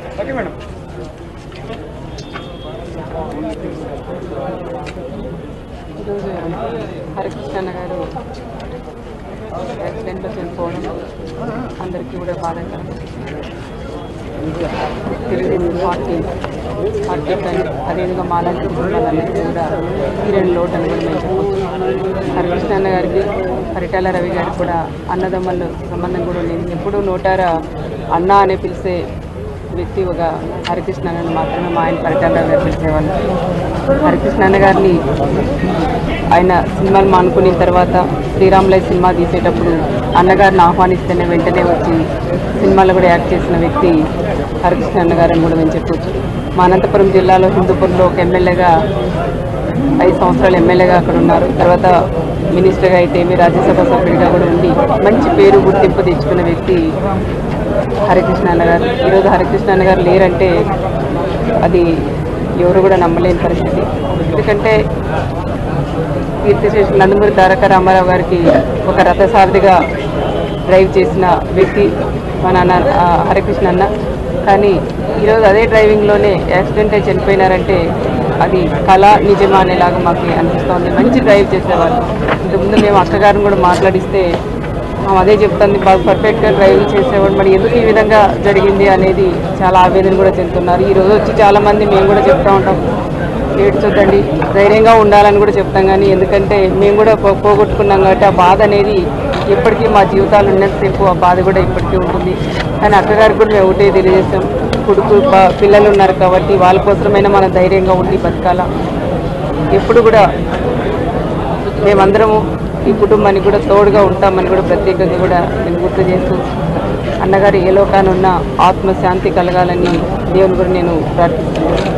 okay madam ఈరోజు హరికృష్ణ గారు యాక్సిడెంట్లో చనిపోవడం అందరికీ కూడా బాధాకరం తెలుగుదేశం పార్టీ పార్టీ కానీ అదేవిధంగా మాలాంటి కుటుంబాలందరికీ కూడా తీరని లోటు అని కూడా మేము చెప్పవచ్చు హరికృష్ణ గారికి పరిటాల రవి గారికి కూడా అన్నదమ్ముల సంబంధం కూడా లేదు ఎప్పుడూ నోటారా అన్న అనే పిలిచే వ్యక్తి ఒక హరికృష్ణ అని మాత్రమే మా ఆయన పరిటాల రవి గారు పిలిచేవాళ్ళు హరికృష్ణ అన్న గారిని ఆయన సినిమాలు మానుకున్న తర్వాత శ్రీరాములయ్య సినిమా తీసేటప్పుడు అన్నగారిని ఆహ్వానిస్తేనే వెంటనే వచ్చి సినిమాలో కూడా యాక్ట్ చేసిన వ్యక్తి హరికృష్ణ అన్న గారని కూడా మేము చెప్పొచ్చు మా అనంతపురం జిల్లాలో హిందూపూర్లో ఒక ఎమ్మెల్యేగా ఐదు సంవత్సరాలు ఎమ్మెల్యేగా అక్కడ ఉన్నారు తర్వాత మినిస్టర్గా అయితే ఏమి రాజ్యసభ సభ్యుడిగా కూడా ఉండి మంచి పేరు గుర్తింపు తెచ్చుకున్న వ్యక్తి హరికృష్ణ అన్న గారు ఈరోజు హరికృష్ణ అన్న గారు లేరంటే అది ఎవరు కూడా నమ్మలేని పరిస్థితి ఎందుకంటే కీర్తిశేషులు నందమూరి తారక రామారావు గారికి ఒక రథసారథిగా డ్రైవ్ చేసిన వ్యక్తి మా నాన్న ఆ, హరికృష్ణ అన్న కానీ ఈరోజు అదే డ్రైవింగ్లోనే యాక్సిడెంట్ అయి చనిపోయినారంటే అది కళ నిజమా అనేలాగా మాకు అనిపిస్తోంది మంచి డ్రైవ్ చేసేవారు ఇంతకుముందు మేము అక్కగారిని కూడా మాట్లాడిస్తే ఆమె అదే చెప్తుంది బాగా పర్ఫెక్ట్గా డ్రైవింగ్ చేసేవాడు మరి ఎందుకు ఈ విధంగా జరిగింది అనేది చాలా ఆవేదన కూడా చెందుతున్నారు ఈ రోజు వచ్చి చాలామంది మేము కూడా చెప్తా ఉంటాం ఏడ్చొద్దండి ధైర్యంగా ఉండాలని కూడా చెప్తాం కానీ ఎందుకంటే మేము కూడా పో- పోగొట్టుకున్నాం కాబట్టి ఆ బాధ అనేది ఎప్పటికీ మా జీవితాలు ఉన్నంతసేపు ఆ బాధ కూడా ఇప్పటికీ ఉంటుంది కానీ అక్కగారికి కూడా మేము ఒకటే తెలియజేస్తాం కొడుకు బా- పిల్లలు ఉన్నారు కాబట్టి వాళ్ళ కోసమైనా మనం ధైర్యంగా ఉండి బతకాల ఎప్పుడు కూడా మేమందరము ఈ కుటుంబానికి కూడా తోడుగా ఉంటామని కూడా ప్రత్యేకంగా కూడా నేను గుర్తు చేస్తూ అన్నగారు ఏ లోకానున్న ఆత్మశాంతి కలగాలని దేవుని కూడా నేను ప్రార్థిస్తున్నాను